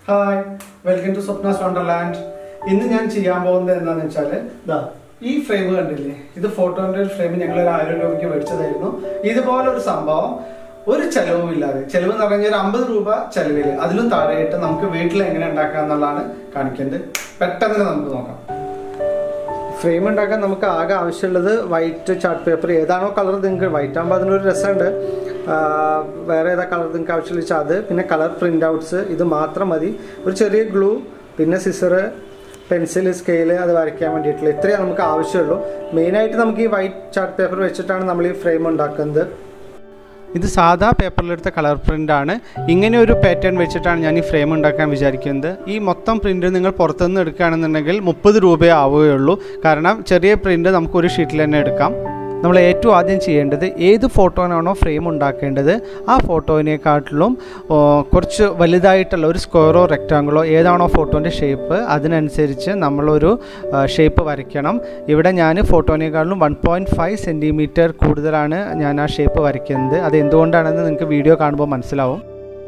Hi welcome to Swapna's wonderland ഇന്ന് ഞാൻ ചെയ്യാൻ പോകുന്നത് എന്താണെന്ന് വെച്ചാൽ ഇതാ ഈ ഫ്രെയിം കണ്ടില്ലേ ഇത് ഫോട്ടോന്റെ ഒരു ഫ്രെയിം ഞങ്ങൾ ഒരു ആയിരം രൂപയ്ക്ക് മേടിച്ചതായിരുന്നു ഇതുപോലെ ഒരു സംഭവം ഒരു ചെലവും ഇല്ലാതെ ചെലവ് എന്ന് പറഞ്ഞാൽ ഒരു അമ്പത് രൂപ ചെലവിൽ അതിലും താഴെയായിട്ട് നമുക്ക് വീട്ടിൽ എങ്ങനെ ഉണ്ടാക്കാം എന്നുള്ളതാണ് കാണിക്കുന്നത് പെട്ടെന്ന് തന്നെ നമുക്ക് നോക്കാം ഫ്രെയിം ഉണ്ടാക്കാൻ നമുക്ക് ആകെ ആവശ്യമുള്ളത് വൈറ്റ് ചാർട്ട് പേപ്പർ ഏതാണോ കളർ നിങ്ങൾക്ക് വൈറ്റ് ആകുമ്പോൾ അതിനൊരു രസമുണ്ട് ആ, വേറെ ഏതാ കളർ നിങ്ങൾക്ക് ആവശ്യമുള്ള വെച്ചാൽ അത് പിന്നെ കളർ പ്രിൻ്റ് ഔട്ട്സ് ഇത് മാത്രം മതി ഒരു ചെറിയ ഗ്ലൂ പിന്നെ സിസറ് പെൻസിൽ സ്കെയില് അത് വരയ്ക്കാൻ വേണ്ടിയിട്ടുള്ള ഇത്രയേ നമുക്ക് ആവശ്യമുള്ളൂ മെയിനായിട്ട് നമുക്ക് ഈ വൈറ്റ് ചാർട്ട് പേപ്പർ വെച്ചിട്ടാണ് നമ്മൾ ഈ ഫ്രെയിം ഉണ്ടാക്കുന്നത് ഇത് സാധാ പേപ്പറിലെടുത്ത കളർ പ്രിൻ്റ് ആണ് ഇങ്ങനെ ഒരു പാറ്റേൺ വെച്ചിട്ടാണ് ഞാൻ ഈ ഫ്രെയിം ഉണ്ടാക്കാൻ വിചാരിക്കുന്നത് ഈ മൊത്തം പ്രിൻ്റ് നിങ്ങൾ പുറത്തുനിന്ന് എടുക്കുകയാണെന്നുണ്ടെങ്കിൽ മുപ്പത് രൂപയേ ആവുകയുള്ളൂ കാരണം ചെറിയ പ്രിൻ്റ് നമുക്ക് ഒരു ഷീറ്റിൽ തന്നെ എടുക്കാം നമ്മൾ ഏറ്റവും ആദ്യം ചെയ്യേണ്ടത് ഏത് ഫോട്ടോനാണോ ഫ്രെയിം ഉണ്ടാക്കേണ്ടത് ആ ഫോട്ടോയിനെക്കാട്ടിലും ഓ, കുറച്ച് വലുതായിട്ടുള്ള ഒരു സ്ക്വയറോ റെക്റ്റാങ്കിളോ ഏതാണോ ഫോട്ടോൻ്റെ ഷേപ്പ് അതിനനുസരിച്ച് നമ്മളൊരു ഷേപ്പ് വരയ്ക്കണം ഇവിടെ ഞാൻ ഫോട്ടോനേക്കാളിലും വൺ പോയിൻറ്റ് ഫൈവ് സെൻറ്റിമീറ്റർ കൂടുതലാണ് ഞാൻ ആ ഷേപ്പ് വരയ്ക്കുന്നത് അത് എന്തുകൊണ്ടാണെന്ന് നിങ്ങൾക്ക് വീഡിയോ കാണുമ്പോൾ മനസ്സിലാവും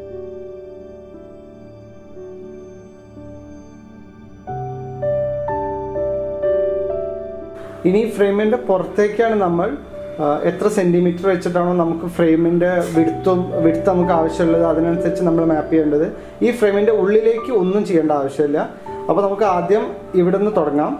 ഇനി ഫ്രെയിമിൻ്റെ പുറത്തേക്കാണ് നമ്മൾ ആ, എത്ര സെൻറ്റിമീറ്റർ വെച്ചിട്ടാണോ നമുക്ക് ഫ്രെയിമിൻ്റെ വിടുത്തും വിടുത്ത് നമുക്ക് ആവശ്യമുള്ളത് അതിനനുസരിച്ച് നമ്മൾ മാപ്പ് ചെയ്യേണ്ടത് ഈ ഫ്രെയിമിൻ്റെ ഉള്ളിലേക്ക് ഒന്നും ചെയ്യേണ്ട ആവശ്യമില്ല അപ്പോൾ നമുക്ക് ആദ്യം ഇവിടെ നിന്ന് തുടങ്ങാം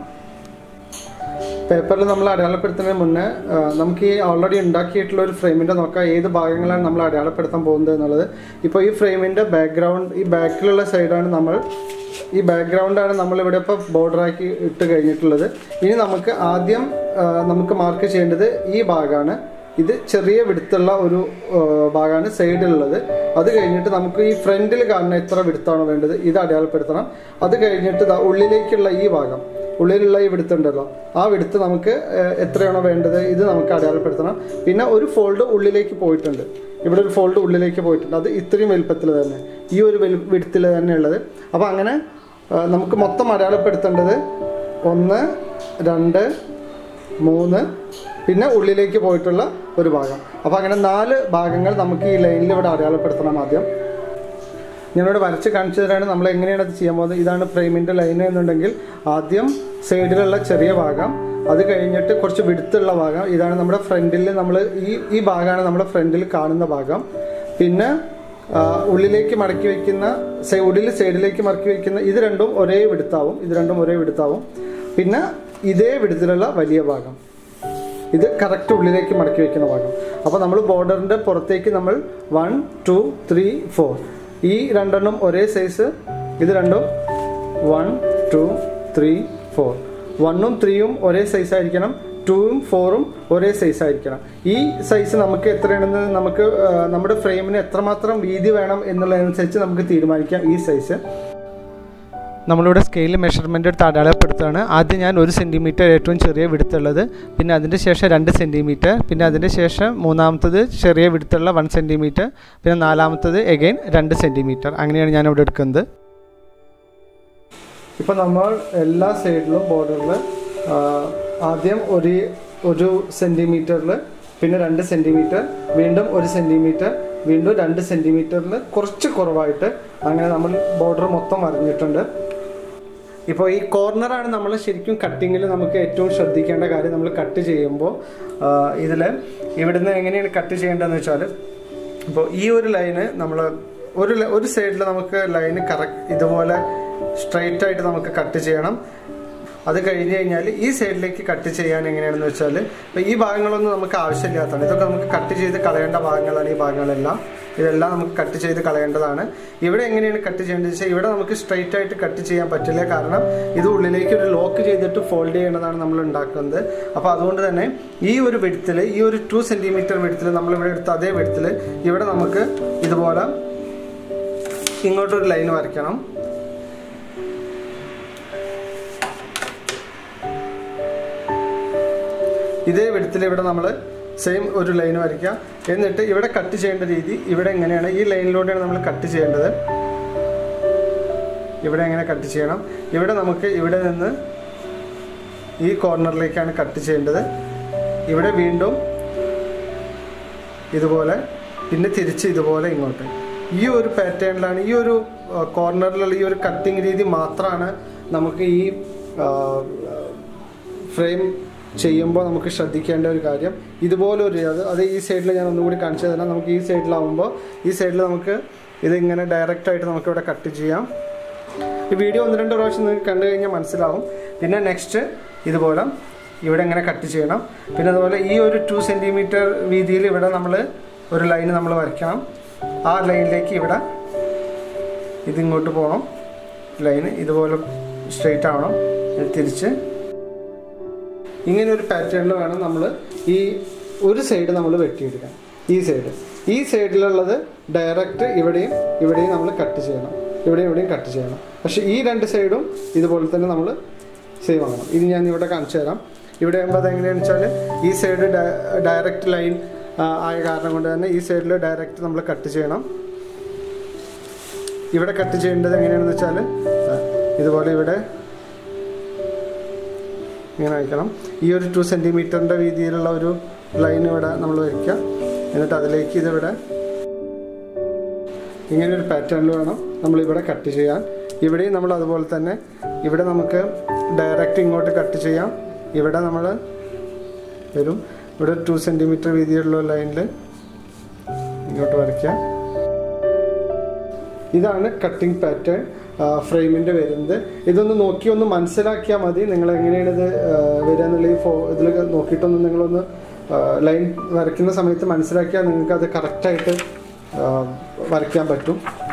പേപ്പറിൽ നമ്മൾ അടയാളപ്പെടുത്തുന്നതിന് മുന്നേ ആ, നമുക്ക് ഈ ഓൾറെഡി ഉണ്ടാക്കിയിട്ടുള്ള ഒരു ഫ്രെയിമിൻ്റെ നോക്കാം ഏത് ഭാഗങ്ങളാണ് നമ്മൾ അടയാളപ്പെടുത്താൻ പോകുന്നത് എന്നുള്ളത് ഇപ്പോൾ ഈ ഫ്രെയിമിൻ്റെ ബാക്ക്ഗ്രൗണ്ട് ഈ ബാക്കിലുള്ള സൈഡാണ് നമ്മൾ ഈ ബാക്ക്ഗ്രൗണ്ടാണ് നമ്മളിവിടെ ഇപ്പോൾ ബോർഡറാക്കി ഇട്ട് കഴിഞ്ഞിട്ടുള്ളത് ഇനി നമുക്ക് ആദ്യം ആ, നമുക്ക് മാർക്ക് ചെയ്യേണ്ടത് ഈ ഭാഗമാണ് ഇത് ചെറിയ വിടുത്തുള്ള ഒരു ആ, ഭാഗമാണ് സൈഡിലുള്ളത് അത് കഴിഞ്ഞിട്ട് നമുക്ക് ഈ ഫ്രണ്ടിൽ കാണുന്ന എത്ര വിടുത്താണോ വേണ്ടത് ഇത് അടയാളപ്പെടുത്തണം അത് കഴിഞ്ഞിട്ട് ദാ ഉള്ളിലേക്കുള്ള ഈ ഭാഗം ഉള്ളിലുള്ള ഈ വിടുത്തുണ്ടല്ലോ ആ വിടുത്ത് നമുക്ക് ഏഹ്, എത്രയാണോ വേണ്ടത് ഇത് നമുക്ക് അടയാളപ്പെടുത്തണം പിന്നെ ഒരു ഫോൾഡ് ഉള്ളിലേക്ക് പോയിട്ടുണ്ട് ഇവിടെ ഒരു ഫോൾഡ് ഉള്ളിലേക്ക് പോയിട്ടുണ്ട് അത് ഇത്രയും വലുപ്പത്തിൽ തന്നെ ഈ ഒരു വലു വിടുത്തിൽ തന്നെ ഉള്ളത് അപ്പോൾ അങ്ങനെ ഏഹ്, നമുക്ക് മൊത്തം അടയാളപ്പെടുത്തേണ്ടത് ഒന്ന് രണ്ട് മൂന്ന് പിന്നെ ഉള്ളിലേക്ക് പോയിട്ടുള്ള ഒരു ഭാഗം അപ്പോൾ അങ്ങനെ നാല് ഭാഗങ്ങൾ നമുക്ക് ഈ ലൈനിൽ ഇവിടെ അടയാളപ്പെടുത്തണം ആദ്യം ഞാനിവിടെ വരച്ച് കാണിച്ചു തരാണ് നമ്മൾ എങ്ങനെയാണ് അത് ചെയ്യാൻ പോകുന്നത് ഇതാണ് ഫ്രെയിമിൻ്റെ ലൈൻ എന്നുണ്ടെങ്കിൽ ആദ്യം സൈഡിലുള്ള ചെറിയ ഭാഗം അത് കഴിഞ്ഞിട്ട് കുറച്ച് വിടുത്തുള്ള ഭാഗം ഇതാണ് നമ്മുടെ ഫ്രണ്ടിൽ നമ്മൾ ഈ ഈ ഭാഗമാണ് നമ്മുടെ ഫ്രണ്ടിൽ കാണുന്ന ഭാഗം പിന്നെ ആ, ഉള്ളിലേക്ക് മടക്കി വെക്കുന്ന സൈ- ഉള്ളിൽ സൈഡിലേക്ക് മടക്കി വെക്കുന്ന ഇത് രണ്ടും ഒരേ വിടുത്താവും ഇത് രണ്ടും ഒരേ വിടുത്താവും പിന്നെ ഇതേ വിടുത്തിലുള്ള വലിയ ഭാഗം ഇത് കറക്റ്റ് ഉള്ളിലേക്ക് മടക്കി വെക്കുന്ന ഭാഗം അപ്പോൾ നമ്മൾ ബോർഡറിൻ്റെ പുറത്തേക്ക് നമ്മൾ വൺ ടു ത്രീ ഫോർ ഈ രണ്ടെണ്ണം ഒരേ സൈസ് ഇത് രണ്ടും വൺ ടു ത്രീ ഫോർ വണ്ണും ത്രീയും ഒരേ സൈസ് ആയിരിക്കണം ടൂവും ഫോറും ഒരേ സൈസ് ആയിരിക്കണം ഈ സൈസ് നമുക്ക് എത്രയാണെന്ന് നമുക്ക് ആ, നമ്മുടെ ഫ്രെയിമിന് എത്രമാത്രം വീതി വേണം എന്നുള്ളതനുസരിച്ച് നമുക്ക് തീരുമാനിക്കാം ഈ സൈസ് നമ്മളിവിടെ സ്കെയിൽ മെഷർമെൻ്റ് എടുത്ത് അടയാളപ്പെടുത്തുകയാണ് ആദ്യം ഞാൻ ഒരു സെൻറ്റിമീറ്റർ ഏറ്റവും ചെറിയ വിടുത്തുള്ളത് പിന്നെ അതിൻ്റെ ശേഷം രണ്ട് സെൻറ്റിമീറ്റർ പിന്നെ അതിൻ്റെ ശേഷം മൂന്നാമത്തത് ചെറിയ വിടുത്തുള്ള വൺ സെൻറ്റിമീറ്റർ പിന്നെ നാലാമത്തത് എഗെയിൻ രണ്ട് സെൻറ്റിമീറ്റർ അങ്ങനെയാണ് ഞാൻ ഇവിടെ എടുക്കുന്നത് ഇപ്പോൾ നമ്മൾ എല്ലാ സൈഡിലും ബോർഡറിൽ ആദ്യം ഒരു ഒരു സെൻറ്റിമീറ്ററിൽ പിന്നെ രണ്ട് സെൻറ്റിമീറ്റർ വീണ്ടും ഒരു സെൻറ്റിമീറ്റർ വീണ്ടും രണ്ട് സെൻറ്റിമീറ്ററിൽ കുറച്ച് കുറവായിട്ട് അങ്ങനെ നമ്മൾ ബോർഡർ മൊത്തം വരഞ്ഞിട്ടുണ്ട് ഇപ്പോൾ ഈ കോർണറാണ് നമ്മൾ ശരിക്കും കട്ടിങ്ങിൽ നമുക്ക് ഏറ്റവും ശ്രദ്ധിക്കേണ്ട കാര്യം നമ്മൾ കട്ട് ചെയ്യുമ്പോൾ ഇതിൽ ഇവിടുന്ന് എങ്ങനെയാണ് കട്ട് ചെയ്യേണ്ടതെന്ന് വെച്ചാൽ ഇപ്പോൾ ഈ ഒരു ലൈന് നമ്മൾ ഒരു ല- ഒരു സൈഡിൽ നമുക്ക് ലൈന് കറക്റ്റ് ഇതുപോലെ സ്ട്രെയിറ്റ് ആയിട്ട് നമുക്ക് കട്ട് ചെയ്യണം അത് കഴിഞ്ഞ് കഴിഞ്ഞാൽ ഈ സൈഡിലേക്ക് കട്ട് ചെയ്യാൻ എങ്ങനെയാണെന്ന് വെച്ചാൽ ഇപ്പോൾ ഈ ഭാഗങ്ങളൊന്നും നമുക്ക് ആവശ്യമില്ലാത്തതാണ് ഇതൊക്കെ നമുക്ക് കട്ട് ചെയ്ത് കളയേണ്ട ഭാഗങ്ങളാണ് ഈ ഭാഗങ്ങളെല്ലാം ഇതെല്ലാം നമുക്ക് കട്ട് ചെയ്ത് കളയേണ്ടതാണ് ഇവിടെ എങ്ങനെയാണ് കട്ട് ചെയ്യേണ്ടത് വെച്ചാൽ ഇവിടെ നമുക്ക് സ്ട്രെയിറ്റ് ആയിട്ട് കട്ട് ചെയ്യാൻ പറ്റില്ല കാരണം ഇത് ഉള്ളിലേക്ക് ഒരു ലോക്ക് ചെയ്തിട്ട് ഫോൾഡ് ചെയ്യേണ്ടതാണ് നമ്മൾ ഉണ്ടാക്കുന്നത് അപ്പോൾ അതുകൊണ്ട് തന്നെ ഈ ഒരു വെടുത്തിൽ ഈ ഒരു ടു സെൻറ്റിമീറ്റർ വെടുത്തിൽ നമ്മൾ ഇവിടെ എടുത്ത അതേ വെടുത്തിൽ ഇവിടെ നമുക്ക് ഇതുപോലെ ഇങ്ങോട്ടൊരു ലൈൻ വരയ്ക്കണം ഇതേ വിടത്തിൽ ഇവിടെ നമ്മൾ സെയിം ഒരു ലൈൻ വരയ്ക്കുക എന്നിട്ട് ഇവിടെ കട്ട് ചെയ്യേണ്ട രീതി ഇവിടെ എങ്ങനെയാണ് ഈ ലൈനിലൂടെയാണ് നമ്മൾ കട്ട് ചെയ്യേണ്ടത് ഇവിടെ എങ്ങനെ കട്ട് ചെയ്യണം ഇവിടെ നമുക്ക് ഇവിടെ നിന്ന് ഈ കോർണറിലേക്കാണ് കട്ട് ചെയ്യേണ്ടത് ഇവിടെ വീണ്ടും ഇതുപോലെ പിന്നെ തിരിച്ച് ഇതുപോലെ ഇങ്ങോട്ട് ഈ ഒരു പാറ്റേണിലാണ് ഈ ഒരു കോർണറിലുള്ള ഈ ഒരു കട്ടിങ് രീതി മാത്രമാണ് നമുക്ക് ഈ ഫ്രെയിം ചെയ്യുമ്പോൾ നമുക്ക് ശ്രദ്ധിക്കേണ്ട ഒരു കാര്യം ഇതുപോലെ ഒരു അത് അത് ഈ സൈഡിൽ ഞാൻ ഒന്നുകൂടി കാണിച്ചു തരാം നമുക്ക് ഈ സൈഡിലാവുമ്പോൾ ഈ സൈഡിൽ നമുക്ക് ഇത് ഇങ്ങനെ ഡയറക്റ്റ് ആയിട്ട് നമുക്ക് ഇവിടെ കട്ട് ചെയ്യാം ഈ വീഡിയോ ഒന്ന് രണ്ട് പ്രാവശ്യം നിങ്ങൾക്ക് കണ്ടു കഴിഞ്ഞാൽ മനസ്സിലാവും പിന്നെ നെക്സ്റ്റ് ഇതുപോലെ ഇവിടെ ഇങ്ങനെ കട്ട് ചെയ്യണം പിന്നെ അതുപോലെ ഈ ഒരു ടു സെൻറ്റിമീറ്റർ വീതിയിൽ ഇവിടെ നമ്മൾ ഒരു ലൈൻ നമ്മൾ വരയ്ക്കണം ആ ലൈനിലേക്ക് ഇവിടെ ഇതിങ്ങോട്ട് പോകണം ലൈന് ഇതുപോലെ സ്ട്രെയിറ്റ് ആവണം ഇത് തിരിച്ച് ഇങ്ങനെ ഒരു പാറ്റേണിൽ വേണം നമ്മൾ ഈ ഒരു സൈഡ് നമ്മൾ വെട്ടിയെടുക്കാൻ ഈ സൈഡ് ഈ സൈഡിലുള്ളത് ഡയറക്റ്റ് ഇവിടെയും ഇവിടെയും നമ്മൾ കട്ട് ചെയ്യണം ഇവിടെയും ഇവിടെയും കട്ട് ചെയ്യണം പക്ഷേ ഈ രണ്ട് സൈഡും ഇതുപോലെ തന്നെ നമ്മൾ സെയിം ആകണം ഇത് ഞാൻ ഇവിടെ കാണിച്ചു തരാം ഇവിടെ ആകുമ്പോൾ അതെങ്ങനെയാണെന്ന് വെച്ചാൽ ഈ സൈഡ് ഡയറക്റ്റ് ലൈൻ ആയ കാരണം കൊണ്ട് തന്നെ ഈ സൈഡിൽ ഡയറക്റ്റ് നമ്മൾ കട്ട് ചെയ്യണം ഇവിടെ കട്ട് ചെയ്യേണ്ടത് എങ്ങനെയാണെന്ന് വെച്ചാൽ ഇതുപോലെ ഇവിടെ ഇങ്ങനെ വയ്ക്കണം ഈ ഒരു ടു സെൻറ്റിമീറ്ററിൻ്റെ വീതിയിലുള്ള ഒരു ലൈൻ ഇവിടെ നമ്മൾ വയ്ക്കുക എന്നിട്ട് അതിലേക്ക് ഇതിവിടെ ഇങ്ങനെ ഒരു പാറ്റേണിൽ വേണം നമ്മളിവിടെ കട്ട് ചെയ്യാൻ ഇവിടെയും നമ്മൾ അതുപോലെ തന്നെ ഇവിടെ നമുക്ക് ഡയറക്റ്റ് ഇങ്ങോട്ട് കട്ട് ചെയ്യാം ഇവിടെ നമ്മൾ വരും ഇവിടെ ടു സെൻറ്റിമീറ്റർ വീതിയുള്ള ലൈനിൽ ഇങ്ങോട്ട് വരയ്ക്കാം ഇതാണ് കട്ടിംഗ് പാറ്റേൺ ഫ്രെയിമിൻ്റെ വരുന്നത് ഇതൊന്ന് നോക്കി ഒന്ന് മനസ്സിലാക്കിയാൽ മതി നിങ്ങൾ എങ്ങനെയാണ് ഇത് വരിക എന്നുള്ള ഈ ഫോ ഇതിൽ നോക്കിയിട്ടൊന്ന് നിങ്ങളൊന്ന് ലൈൻ വരയ്ക്കുന്ന സമയത്ത് മനസ്സിലാക്കിയാൽ നിങ്ങൾക്ക് അത് കറക്റ്റായിട്ട് വരയ്ക്കാൻ പറ്റും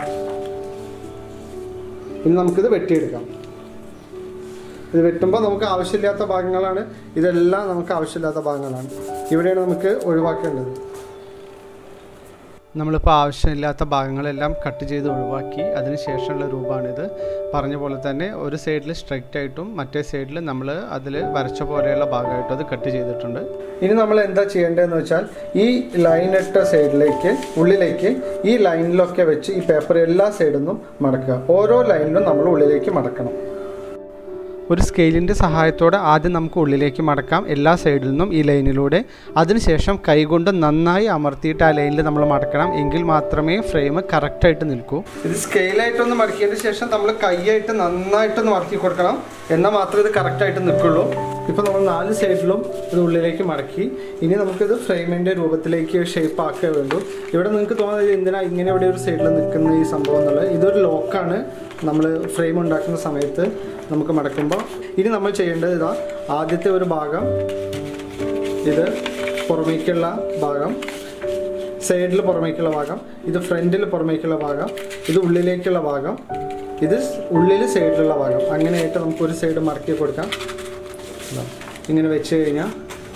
ഇനി നമുക്കിത് വെട്ടിയെടുക്കാം ഇത് വെട്ടുമ്പോൾ നമുക്ക് ആവശ്യമില്ലാത്ത ഭാഗങ്ങളാണ് ഇതെല്ലാം നമുക്ക് ആവശ്യമില്ലാത്ത ഭാഗങ്ങളാണ് ഇവിടെയാണ് നമുക്ക് ഒഴിവാക്കേണ്ടത് നമ്മളിപ്പോൾ ആവശ്യമില്ലാത്ത ഭാഗങ്ങളെല്ലാം കട്ട് ചെയ്ത് ഒഴിവാക്കി അതിന് ശേഷമുള്ള രൂപമാണിത് പറഞ്ഞ പോലെ തന്നെ ഒരു സൈഡിൽ സ്ട്രൈറ്റ് ആയിട്ടും മറ്റേ സൈഡിൽ നമ്മൾ അതിൽ വരച്ച പോലെയുള്ള ഭാഗമായിട്ടും അത് കട്ട് ചെയ്തിട്ടുണ്ട് ഇനി നമ്മൾ എന്താ ചെയ്യേണ്ടതെന്ന് വെച്ചാൽ ഈ ലൈൻ ഇട്ട സൈഡിലേക്ക് ഉള്ളിലേക്ക് ഈ ലൈനിലൊക്കെ വെച്ച് ഈ പേപ്പർ എല്ലാ സൈഡിൽ നിന്നും മടക്കുക ഓരോ ലൈനിലും നമ്മൾ ഉള്ളിലേക്ക് മടക്കണം ഒരു സ്കെയിലിൻ്റെ സഹായത്തോടെ ആദ്യം നമുക്ക് ഉള്ളിലേക്ക് മടക്കാം എല്ലാ സൈഡിൽ നിന്നും ഈ ലൈനിലൂടെ അതിനുശേഷം കൈകൊണ്ട് നന്നായി അമർത്തിയിട്ട് ആ ലൈനിൽ നമ്മൾ മടക്കണം എങ്കിൽ മാത്രമേ ഫ്രെയിം കറക്റ്റായിട്ട് നിൽക്കൂ ഇത് സ്കെയിലായിട്ടൊന്ന് മടക്കിയതിന് ശേഷം നമ്മൾ കൈയായിട്ട് നന്നായിട്ടൊന്ന് മടക്കി കൊടുക്കണം എന്നാൽ മാത്രമേ ഇത് കറക്റ്റായിട്ട് നിൽക്കുള്ളൂ ഇപ്പോൾ നമ്മൾ നാല് സൈഡിലും ഇത് ഉള്ളിലേക്ക് മടക്കി ഇനി നമുക്കിത് ഫ്രെയിമിൻ്റെ രൂപത്തിലേക്ക് ഷേപ്പ് ആക്കേ വേണ്ടൂ ഇവിടെ നിങ്ങൾക്ക് തോന്നുന്നത് എന്തിനാ ഇങ്ങനെ ഇവിടെ ഒരു സൈഡിൽ നിൽക്കുന്ന ഈ സംഭവം എന്നുള്ളത് ഇതൊരു ലോക്കാണ് നമ്മൾ ഫ്രെയിം ഉണ്ടാക്കുന്ന സമയത്ത് നമുക്ക് മടക്കുമ്പോൾ ഇനി നമ്മൾ ചെയ്യേണ്ടത് ഇതാ ആദ്യത്തെ ഒരു ഭാഗം ഇത് പുറമേക്കുള്ള ഭാഗം സൈഡിൽ പുറമേക്കുള്ള ഭാഗം ഇത് ഫ്രണ്ടിൽ പുറമേക്കുള്ള ഭാഗം ഇത് ഉള്ളിലേക്കുള്ള ഭാഗം ഇത് ഉള്ളിൽ സൈഡിലുള്ള ഭാഗം അങ്ങനെയായിട്ട് നമുക്ക് ഒരു സൈഡ് മടക്കി കൊടുക്കാം ഇതാ. ഇങ്ങനെ വെച്ച് കഴിഞ്ഞാൽ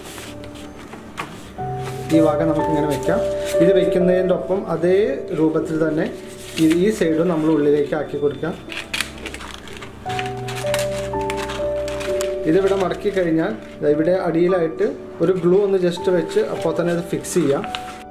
ഈ ഭാഗം നമുക്കിങ്ങനെ വെക്കാം ഇത് വെക്കുന്നതിൻ്റെ ഒപ്പം അതേ രൂപത്തിൽ തന്നെ ഈ- ഈ സൈഡും നമ്മൾ ഉള്ളിലേക്ക് ആക്കി കൊടുക്കാം ഇതിവിടെ മടക്കി കഴിഞ്ഞാൽ ദാ ഇവിടെ അടിയിലായിട്ട് ഒരു ഗ്ലൂ ഒന്ന് ജസ്റ്റ് വെച്ച് അപ്പോൾ തന്നെ അത് ഫിക്സ് ചെയ്യാം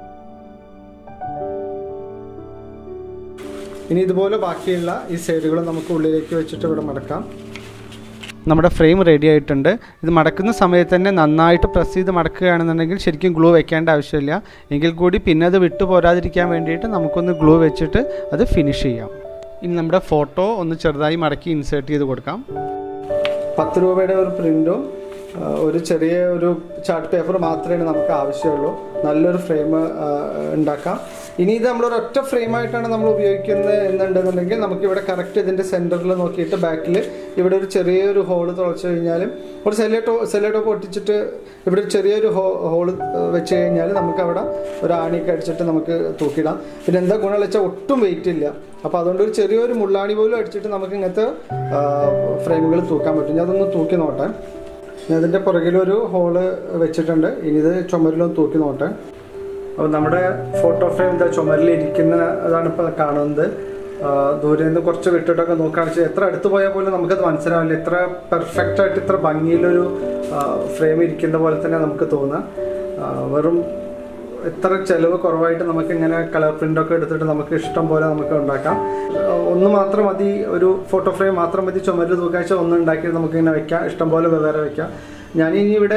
ഇനി ഇതുപോലെ ബാക്കിയുള്ള ഈ സൈഡുകൾ നമുക്ക് ഉള്ളിലേക്ക് വെച്ചിട്ട് ഇവിടെ മടക്കാം നമ്മുടെ ഫ്രെയിം റെഡി ആയിട്ടുണ്ട് ഇത് മടക്കുന്ന സമയത്ത് തന്നെ നന്നായിട്ട് പ്രസ് ചെയ്ത് മടക്കുകയാണെന്നുണ്ടെങ്കിൽ ശരിക്കും ഗ്ലൂ വെക്കേണ്ട ആവശ്യമില്ല എങ്കിൽ കൂടി പിന്നെ അത് വിട്ടു പോരാതിരിക്കാൻ വേണ്ടിയിട്ട് നമുക്കൊന്ന് ഗ്ലൂ വെച്ചിട്ട് അത് ഫിനിഷ് ചെയ്യാം ഇനി നമ്മുടെ ഫോട്ടോ ഒന്ന് ചെറുതായി മടക്കി ഇൻസേർട്ട് ചെയ്ത് കൊടുക്കാം പത്ത് രൂപയുടെ ഒരു പ്രിൻറ്റും ഒരു ചെറിയ ഒരു ചാർട്ട് പേപ്പർ മാത്രമേ നമുക്ക് ആവശ്യമുള്ളൂ നല്ലൊരു ഫ്രെയിം ഉണ്ടാക്കാം ഇനി ഇത് നമ്മളൊരു ഒറ്റ ഫ്രെയിമായിട്ടാണ് നമ്മൾ ഉപയോഗിക്കുന്നത് എന്നുണ്ടെന്നുണ്ടെങ്കിൽ നമുക്ക് ഇവിടെ കറക്റ്റ് ഇതിൻ്റെ സെൻറ്ററിൽ നോക്കിയിട്ട് ബാക്കിൽ ഇവിടെ ഒരു ചെറിയൊരു ഹോള് തുളച്ച് കഴിഞ്ഞാലും ഒരു സെല്ലേട്ടോ സെല്ലേട്ടോ പൊട്ടിച്ചിട്ട് ഇവിടെ ഒരു ചെറിയൊരു ഹോ ഹോള് വെച്ച് കഴിഞ്ഞാൽ നമുക്ക് അവിടെ ഒരു ആണിയൊക്കെ അടിച്ചിട്ട് നമുക്ക് തൂക്കിടാം പിന്നെ എന്താ ഗുണം വെച്ചാൽ ഒട്ടും വെയിറ്റ് ഇല്ല അപ്പോൾ അതുകൊണ്ട് ഒരു ചെറിയൊരു മുള്ളാണി പോലും അടിച്ചിട്ട് നമുക്ക് ഇങ്ങനത്തെ ഫ്രെയിമുകൾ തൂക്കാൻ പറ്റും ഞാൻ അതൊന്ന് തൂക്കി നോട്ടെ ഞാൻ അതിൻ്റെ പുറകിലൊരു ഹോള് വെച്ചിട്ടുണ്ട് ഇനി ഇത് ചുമരിലൊന്ന് തൂക്കി നോട്ടെ അപ്പോൾ നമ്മുടെ ഫോട്ടോ ഫ്രെയിം എന്താ ചുമരിലിരിക്കുന്ന അതാണ് ഇപ്പോൾ കാണുന്നത് ആ, ദൂരെ നിന്ന് കുറച്ച് വിട്ടിട്ടൊക്കെ നോക്കുകയാണെന്ന് വെച്ചാൽ എത്ര അടുത്ത് പോയാൽ പോലും നമുക്കത് മനസ്സിലാവില്ല ഇത്ര പെർഫെക്റ്റ് ആയിട്ട് ഇത്ര ഭംഗിയിലൊരു ഫ്രെയിം ഇരിക്കുന്ന പോലെ തന്നെ നമുക്ക് തോന്നാം ആ, വെറും ഇത്ര ചിലവ് കുറവായിട്ട് നമുക്ക് ഇങ്ങനെ കളർ പ്രിന്റ് ഒക്കെ എടുത്തിട്ട് നമുക്ക് ഇഷ്ടം പോലെ നമുക്ക് ഉണ്ടാക്കാം ആ, ഒന്ന് മാത്രം മതി ഒരു ഫോട്ടോ ഫ്രെയിം മാത്രം മതി ചുമരിൽ തൂക്കാഴ്ച ഒന്ന് ഉണ്ടാക്കി നമുക്ക് ഇങ്ങനെ വെക്കാം ഇഷ്ടം പോലെ വെവ്വേറെ വെക്കാം ഞാൻ ഇനി ഇവിടെ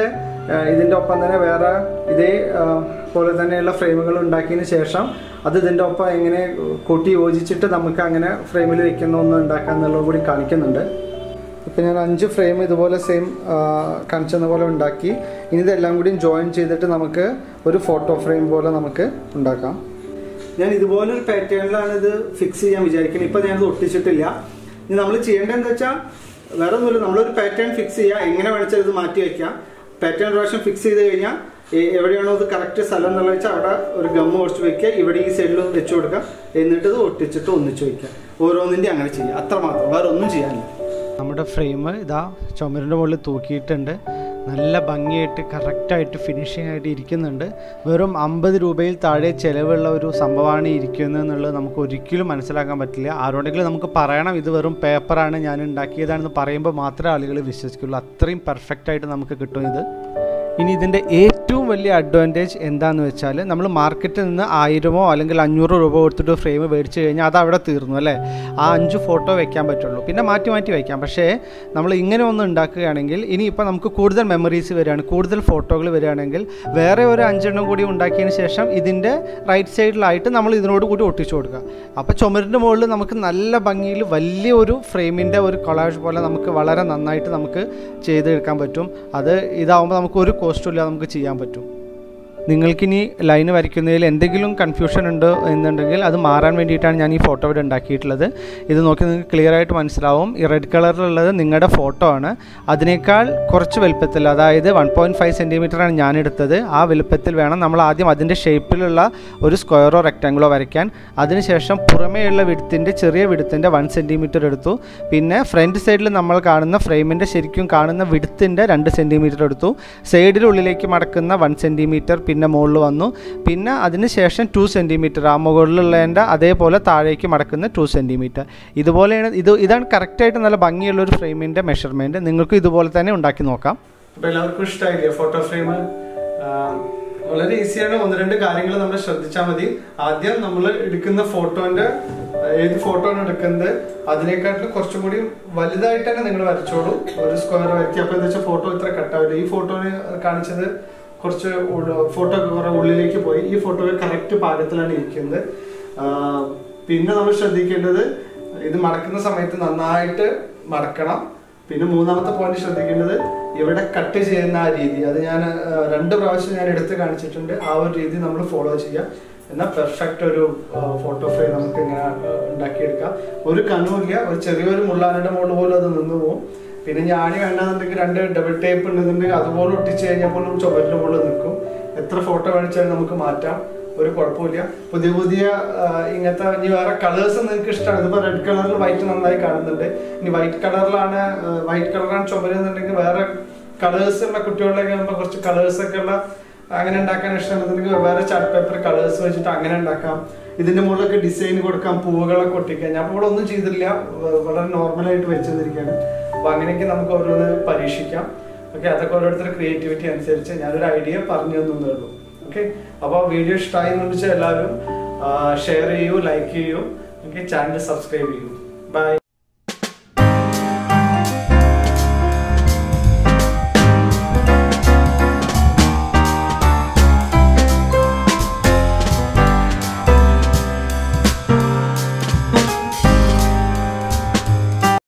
ആ, ഇതിൻ്റെ ഒപ്പം തന്നെ വേറെ ഇതേ ആ, പോലെ തന്നെയുള്ള ഫ്രെയിമുകൾ ഉണ്ടാക്കിയതിന് ശേഷം അത് ഇതിൻ്റെ ഒപ്പം എങ്ങനെ കൂട്ടി യോജിച്ചിട്ട് നമുക്ക് അങ്ങനെ ഫ്രെയിമിൽ വെക്കുന്ന ഒന്ന് ഉണ്ടാക്കാം എന്നുള്ളത് കൂടി കാണിക്കുന്നുണ്ട് ഇപ്പം ഞാൻ അഞ്ച് ഫ്രെയിം ഇതുപോലെ സെയിം കാണിച്ചെന്ന പോലെ ഉണ്ടാക്കി ഇനി ഇതെല്ലാം കൂടി ജോയിൻ ചെയ്തിട്ട് നമുക്ക് ഒരു ഫോട്ടോ ഫ്രെയിം പോലെ നമുക്ക് ഉണ്ടാക്കാം ഞാൻ ഇതുപോലെ ഒരു പാറ്റേണിലാണ് ഇത് ഫിക്സ് ചെയ്യാൻ വിചാരിക്കുന്നത് ഇപ്പം ഞാനത് ഒട്ടിച്ചിട്ടില്ല ഇനി നമ്മൾ ചെയ്യേണ്ടത് എന്താ വെച്ചാൽ വേറെ ഒന്നുമില്ല നമ്മളൊരു പാറ്റേൺ ഫിക്സ് ചെയ്യുക എങ്ങനെ വേണിച്ചാൽ ഇത് മാറ്റി വയ്ക്കാം പാറ്റേൺ പ്രാവശ്യം ഫിക്സ് ചെയ്ത് കഴിഞ്ഞാൽ എ- എവിടെയാണോ അത് കറക്റ്റ് സ്ഥലം എന്നുള്ള വെച്ചാൽ അവിടെ ഒരു ഗമ്മ് കുറച്ച് വെക്കുക ഇവിടെ ഈ സൈഡിൽ വെച്ച് കൊടുക്കുക എന്നിട്ട് ഇത് ഒട്ടിച്ചിട്ട് ഒന്നിച്ച് വയ്ക്കുക ഓരോന്നിൻ്റെ അങ്ങനെ ചെയ്യുക അത്ര മാത്രം വേറെ ഒന്നും ചെയ്യാനില്ല നമ്മുടെ ഫ്രെയിം ഇതാ ചുമരിൻ്റെ മുകളിൽ തൂക്കിയിട്ടുണ്ട് നല്ല ഭംഗിയായിട്ട് കറക്റ്റായിട്ട് ഫിനിഷിംഗ് ആയിട്ട് ഇരിക്കുന്നുണ്ട് വെറും അമ്പത് രൂപയിൽ താഴെ ചിലവുള്ള ഒരു സംഭവമാണ് ഇരിക്കുന്നത് എന്നുള്ളത് നമുക്ക് ഒരിക്കലും മനസ്സിലാക്കാൻ പറ്റില്ല ആരോടെങ്കിലും നമുക്ക് പറയണം ഇത് വെറും പേപ്പറാണ് ഞാൻ ഉണ്ടാക്കിയതാണെന്ന് പറയുമ്പോൾ മാത്രമേ ആളുകൾ വിശ്വസിക്കുള്ളൂ അത്രയും പെർഫെക്റ്റ് ആയിട്ട് നമുക്ക് കിട്ടും ഇത് ഇനി ഇതിൻ്റെ ഏറ്റവും വലിയ അഡ്വാൻറ്റേജ് എന്താണെന്ന് വെച്ചാൽ നമ്മൾ മാർക്കറ്റിൽ നിന്ന് ആയിരമോ അല്ലെങ്കിൽ അഞ്ഞൂറോ രൂപ കൊടുത്തിട്ട് ഫ്രെയിം മേടിച്ച് കഴിഞ്ഞാൽ അത് അവിടെ തീർന്നു അല്ലേ ആ അഞ്ച് ഫോട്ടോ വെക്കാൻ പറ്റുള്ളൂ പിന്നെ മാറ്റി മാറ്റി വയ്ക്കാം പക്ഷേ നമ്മൾ ഇങ്ങനെ ഒന്ന് ഉണ്ടാക്കുകയാണെങ്കിൽ ഇനി ഇപ്പോൾ നമുക്ക് കൂടുതൽ മെമ്മറീസ് വരികയാണ് കൂടുതൽ ഫോട്ടോകൾ വരികയാണെങ്കിൽ വേറെ ഒരു അഞ്ചെണ്ണം കൂടി ഉണ്ടാക്കിയതിന് ശേഷം ഇതിൻ്റെ റൈറ്റ് സൈഡിലായിട്ട് നമ്മൾ ഇതിനോട് കൂടി ഒട്ടിച്ചു കൊടുക്കുക അപ്പോൾ ചുമരിൻ്റെ മുകളിൽ നമുക്ക് നല്ല ഭംഗിയിൽ വലിയ ഒരു ഫ്രെയിമിൻ്റെ ഒരു കൊളാഷ് പോലെ നമുക്ക് വളരെ നന്നായിട്ട് നമുക്ക് ചെയ്തെടുക്കാൻ പറ്റും അത് ഇതാവുമ്പോൾ നമുക്ക് ഒരു കോസ്റ്റും ഇല്ലാതെ നമുക്ക് ചെയ്യാൻ പറ്റും നിങ്ങൾക്കിനി ലൈൻ വരയ്ക്കുന്നതിൽ എന്തെങ്കിലും കൺഫ്യൂഷൻ ഉണ്ട് എന്നുണ്ടെങ്കിൽ അത് മാറാൻ വേണ്ടിയിട്ടാണ് ഞാൻ ഈ ഫോട്ടോ ഇവിടെ ഉണ്ടാക്കിയിട്ടുള്ളത് ഇത് നോക്കി നിങ്ങൾക്ക് ക്ലിയർ ആയിട്ട് മനസ്സിലാവും ഈ റെഡ് കളറിലുള്ളത് നിങ്ങളുടെ ഫോട്ടോ ആണ് അതിനേക്കാൾ കുറച്ച് വലുപ്പത്തിൽ അതായത് വൺ പോയിൻറ്റ് ഫൈവ് സെൻറ്റിമീറ്ററാണ് ഞാൻ എടുത്തത് ആ വലുപ്പത്തിൽ വേണം നമ്മൾ ആദ്യം അതിൻ്റെ ഷേപ്പിലുള്ള ഒരു സ്ക്വയറോ റെക്റ്റാങ്കിളോ വരയ്ക്കാൻ അതിനുശേഷം പുറമേയുള്ള വിടുത്തിൻ്റെ ചെറിയ വിടുത്തിൻ്റെ വൺ സെൻറ്റിമീറ്റർ എടുത്തു പിന്നെ ഫ്രണ്ട് സൈഡിൽ നമ്മൾ കാണുന്ന ഫ്രെയിമിൻ്റെ ശരിക്കും കാണുന്ന വിടുത്തിൻ്റെ രണ്ട് സെൻറ്റിമീറ്റർ എടുത്തു സൈഡിൽ ഉള്ളിലേക്ക് മടക്കുന്ന വൺ സെൻറ്റിമീറ്റർ പിന്നെ മുകളിൽ വന്നു പിന്നെ അതിന് ശേഷം ടു സെൻറ്റിമീറ്റർ ആ മുകളിലുള്ളതിൻ്റെ അതേപോലെ താഴേക്ക് മടക്കുന്ന ടു സെൻറ്റിമീറ്റർ ഇതുപോലെയാണ് ഇത് ഇതാണ് കറക്റ്റായിട്ട് നല്ല ഭംഗിയുള്ള ഒരു ഫ്രെയിമിൻ്റെ മെഷർമെൻറ്റ് നിങ്ങൾക്ക് ഇതുപോലെ തന്നെ ഉണ്ടാക്കി നോക്കാം അപ്പോൾ എല്ലാവർക്കും ഇഷ്ടമായില്ലേ ഫോട്ടോ ഫ്രെയിം വളരെ ഈസിയാണ് ഒന്ന് രണ്ട് കാര്യങ്ങൾ നമ്മൾ ശ്രദ്ധിച്ചാൽ മതി ആദ്യം നമ്മൾ എടുക്കുന്ന ഫോട്ടോന്റെ ഏത് ഫോട്ടോ ആണ് എടുക്കുന്നത് അതിനെക്കാട്ടിലും കുറച്ചും കൂടി വലുതായിട്ട് തന്നെ നിങ്ങൾ വരച്ചോളൂ ഒരു സ്ക്വയർ വരയ്ക്കുക അപ്പൊ എന്താ വെച്ചാൽ ഫോട്ടോ ഇത്ര കട്ടാവില്ല ഈ ഫോട്ടോന് കാണിച്ചത് കുറച്ച് ഫോട്ടോ കുറെ ഉള്ളിലേക്ക് പോയി ഈ ഫോട്ടോ കറക്റ്റ് പാകത്തിലാണ് ഇരിക്കുന്നത് ആ, പിന്നെ നമ്മൾ ശ്രദ്ധിക്കേണ്ടത് ഇത് മടക്കുന്ന സമയത്ത് നന്നായിട്ട് മടക്കണം പിന്നെ മൂന്നാമത്തെ പോയിന്റ് ശ്രദ്ധിക്കേണ്ടത് ഇവിടെ കട്ട് ചെയ്യുന്ന ആ രീതി അത് ഞാൻ ആ, രണ്ട് പ്രാവശ്യം ഞാൻ എടുത്ത് കാണിച്ചിട്ടുണ്ട് ആ ഒരു രീതി നമ്മൾ ഫോളോ ചെയ്യുക എന്നാൽ പെർഫെക്റ്റ് ഒരു ഫോട്ടോ ഫ്രെയിം നമുക്ക് ഇങ്ങനെ ആ, ഉണ്ടാക്കിയെടുക്കാം ഒരു കണ്ണുമില്ല ഒരു ചെറിയൊരു മുള്ളാനയുടെ മുകളിൽ പോലും അത് നിന്ന് പോകും പിന്നെ ഞാണി വേണ്ടെന്നുണ്ടെങ്കിൽ രണ്ട് ഡബിൾ ടേപ്പ് ഉണ്ടെന്നുണ്ടെങ്കിൽ അതുപോലെ ഒട്ടിച്ച് കഴിഞ്ഞാൽ പോലും ചുവരിന്റെ മുകളിൽ നിൽക്കും എത്ര ഫോട്ടോ വേണിച്ചാലും നമുക്ക് മാറ്റാം ഒരു കുഴപ്പമില്ല പുതിയ പുതിയ ആ, ഇങ്ങനത്തെ ഇനി വേറെ കളേഴ്സ് നിങ്ങൾക്ക് ഇഷ്ടമാണ് ഇതിപ്പോ റെഡ് കളറിൽ വൈറ്റ് നന്നായി കാണുന്നുണ്ട് ഇനി വൈറ്റ് കളറിലാണ് വൈറ്റ് കളറാണ് ചുമര് എന്നുണ്ടെങ്കിൽ വേറെ കളേഴ്സ് ഉള്ള കുട്ടികളിലേക്ക് ആകുമ്പോൾ കുറച്ച് കളേഴ്സ് ഒക്കെ ഉള്ള അങ്ങനെ ഉണ്ടാക്കാൻ ഇഷ്ടമുണ്ടെന്നുണ്ടെങ്കിൽ വേറെ ചാർട്ട് പേപ്പർ കളേഴ്സ് വെച്ചിട്ട് അങ്ങനെ ഉണ്ടാക്കാം ഇതിന്റെ മുകളിലൊക്കെ ഡിസൈൻ കൊടുക്കാം പൂവുകളൊക്കെ ഒട്ടിക്കാം ഞാൻ ഇപ്പോൾ ഇവിടെ ഒന്നും ചെയ്തിട്ടില്ല വ- വളരെ നോർമലായിട്ട് വെച്ചിരിക്കുകയാണ് അപ്പൊ അങ്ങനെയൊക്കെ നമുക്ക് ഓരോന്ന് പരീക്ഷിക്കാം ഓക്കെ അതൊക്കെ ഓരോരുത്തരുടെ ക്രിയേറ്റിവിറ്റി അനുസരിച്ച് ഞാനൊരു ഐഡിയ പറഞ്ഞു തന്നേ ഉള്ളൂ ഓക്കെ അപ്പോൾ വീഡിയോ ഇഷ്ടമായി എന്ന് വെച്ചാൽ എല്ലാവരും ഷെയർ ചെയ്യൂ ലൈക്ക് ചെയ്യൂ ഓക്കെ ചാനൽ സബ്സ്ക്രൈബ് ചെയ്യൂ ബൈ